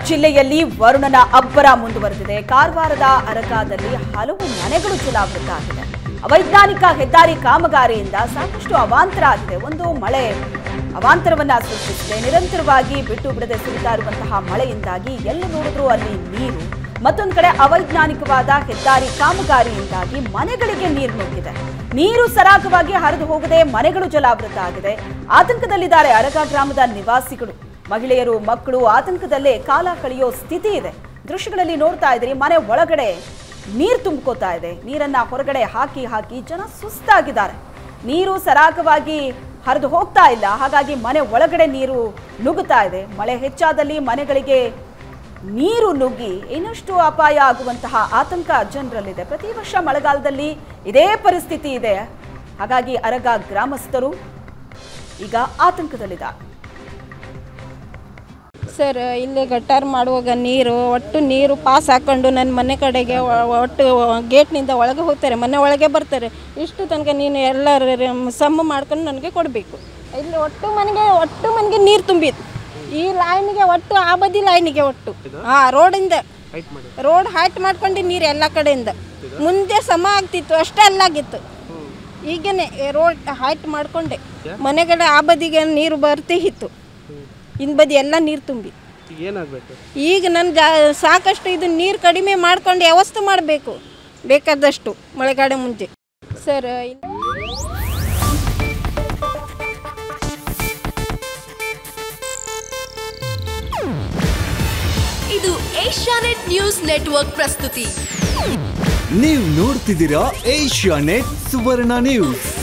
ಜಿಲ್ಲೆಯಲ್ಲಿ ವರುಣನ ಅಬ್ಬರ ಮುಂದುವರೆದಿದೆ ಕಾರವಾರದ ಅರಕಾದಲ್ಲಿ ಹಲವು ಮನೆಗಳು ಜಲಾವೃತ ಆಗಿದೆ ಅವೈಜ್ಞಾನಿಕ ಹೆದ್ದಾರಿ ಕಾಮಗಾರಿಯಿಂದ ಸಾಕಷ್ಟು ಅವಾಂತರ ಆಗಿದೆ ಒಂದು ಮಳೆ ಅವಾಂತರವನ್ನ ಸೃಷ್ಟಿಸಿದೆ ನಿರಂತರವಾಗಿ ಬಿಟ್ಟು ಬಿಡದೆ ಸುರಿತಾ ಇರುವಂತಹ ಮಳೆಯಿಂದಾಗಿ ಎಲ್ಲಿ ನೋಡಿದ್ರೂ ಅಲ್ಲಿ ನೀರು ಮತ್ತೊಂದು ಕಡೆ ಅವೈಜ್ಞಾನಿಕವಾದ ಹೆದ್ದಾರಿ ಕಾಮಗಾರಿಯಿಂದಾಗಿ ಮನೆಗಳಿಗೆ ನೀರು ನುಗ್ಗಿದೆ ನೀರು ಸರಾಗವಾಗಿ ಹರಿದು ಹೋಗದೆ ಮನೆಗಳು ಜಲಾವೃತ ಆಗಿದೆ ಆತಂಕದಲ್ಲಿದ್ದಾರೆ ಅರಗ ಗ್ರಾಮದ ನಿವಾಸಿಗಳು ಮಹಿಳೆಯರು ಮಕ್ಕಳು ಆತಂಕದಲ್ಲೇ ಕಾಲ ಕಳೆಯೋ ಸ್ಥಿತಿ ಇದೆ ದೃಶ್ಯಗಳಲ್ಲಿ ನೋಡ್ತಾ ಇದ್ದೀರಿ ಮನೆ ಒಳಗಡೆ ನೀರು ತುಂಬ್ಕೋತಾ ಇದೆ ನೀರನ್ನ ಹೊರಗಡೆ ಹಾಕಿ ಹಾಕಿ ಜನ ಸುಸ್ತಾಗಿದ್ದಾರೆ ನೀರು ಸರಾಗವಾಗಿ ಹರಿದು ಹೋಗ್ತಾ ಇಲ್ಲ ಹಾಗಾಗಿ ಮನೆ ಒಳಗಡೆ ನೀರು ನುಗ್ಗುತ್ತಾ ಇದೆ ಮಳೆ ಹೆಚ್ಚಾದಲ್ಲಿ ಮನೆಗಳಿಗೆ ನೀರು ನುಗ್ಗಿ ಇನ್ನಷ್ಟು ಅಪಾಯ ಆಗುವಂತಹ ಆತಂಕ ಜನರಲ್ಲಿದೆ ಪ್ರತಿ ವರ್ಷ ಮಳೆಗಾಲದಲ್ಲಿ ಇದೇ ಪರಿಸ್ಥಿತಿ ಇದೆ ಹಾಗಾಗಿ ಅರಗ ಗ್ರಾಮಸ್ಥರು ಈಗ ಆತಂಕದಲ್ಲಿದ್ದಾರೆ ಸರ್ ಇಲ್ಲಿ ಗಟಾರ್ ಮಾಡುವಾಗ ನೀರು ಒಟ್ಟು ನೀರು ಪಾಸ್ ಹಾಕೊಂಡು ನನ್ನ ಮನೆ ಕಡೆಗೆ ಒ- ಒಟ್ಟು ಗೇಟ್ನಿಂದ ಒಳಗೆ ಹೋಗ್ತಾರೆ ಮನೆ ಒಳಗೆ ಬರ್ತಾರೆ ಇಷ್ಟು ತನಕ ನೀನು ಎಲ್ಲರ ಸಮ್ಮ ಮಾಡ್ಕೊಂಡು ನನಗೆ ಕೊಡಬೇಕು ಇಲ್ಲಿ ಒಟ್ಟು ಮನೆಗೆ ಒಟ್ಟು ಮನೆಗೆ ನೀರು ತುಂಬಿತ್ತು ಈ ಲೈನಿಗೆ ಒಟ್ಟು ಆ ಬದಿ ಲೈನಿಗೆ ಒಟ್ಟು ಹಾಂ ರೋಡಿಂದ ರೋಡ್ ಹೈಟ್ ಮಾಡ್ಕೊಂಡು ನೀರು ಎಲ್ಲ ಕಡೆಯಿಂದ ಮುಂದೆ ಸಮ ಆಗ್ತಿತ್ತು ಅಷ್ಟೇ ಅಲ್ಲಾಗಿತ್ತು ಈಗನೇ ರೋಡ್ ಹೈಟ್ ಮಾಡಿಕೊಂಡೆ ಮನೆಗಳ ಆ ಬದಿಗೆ ನೀರು ಬರ್ತಿತ್ತು ಇನ್ ಬದಿ ಎಲ್ಲ ನೀರು ತುಂಬಿ ಈಗ ಏನಾಗಬೇಕು ಈಗ ನನ್ನ ಜಾ ಸಾಕಷ್ಟು ಇದು ನೀರು ಕಡಿಮೆ ಮಾಡ್ಕೊಂಡು ವ್ಯವಸ್ಥೆ ಮಾಡಬೇಕು ಬೇಕಾದಷ್ಟು ಮಳೆಗಾಲ ಮುಂಚೆ ಸರ್ ಇದು ಏಷ್ಯಾನೆಟ್ ನ್ಯೂಸ್ ನೆಟ್ವರ್ಕ್ ಪ್ರಸ್ತುತಿ ನೀವು ನೋಡ್ತಿದ್ದೀರಾ ಏಷ್ಯಾ ನೆಟ್ ಸುವರ್ಣ ನ್ಯೂಸ್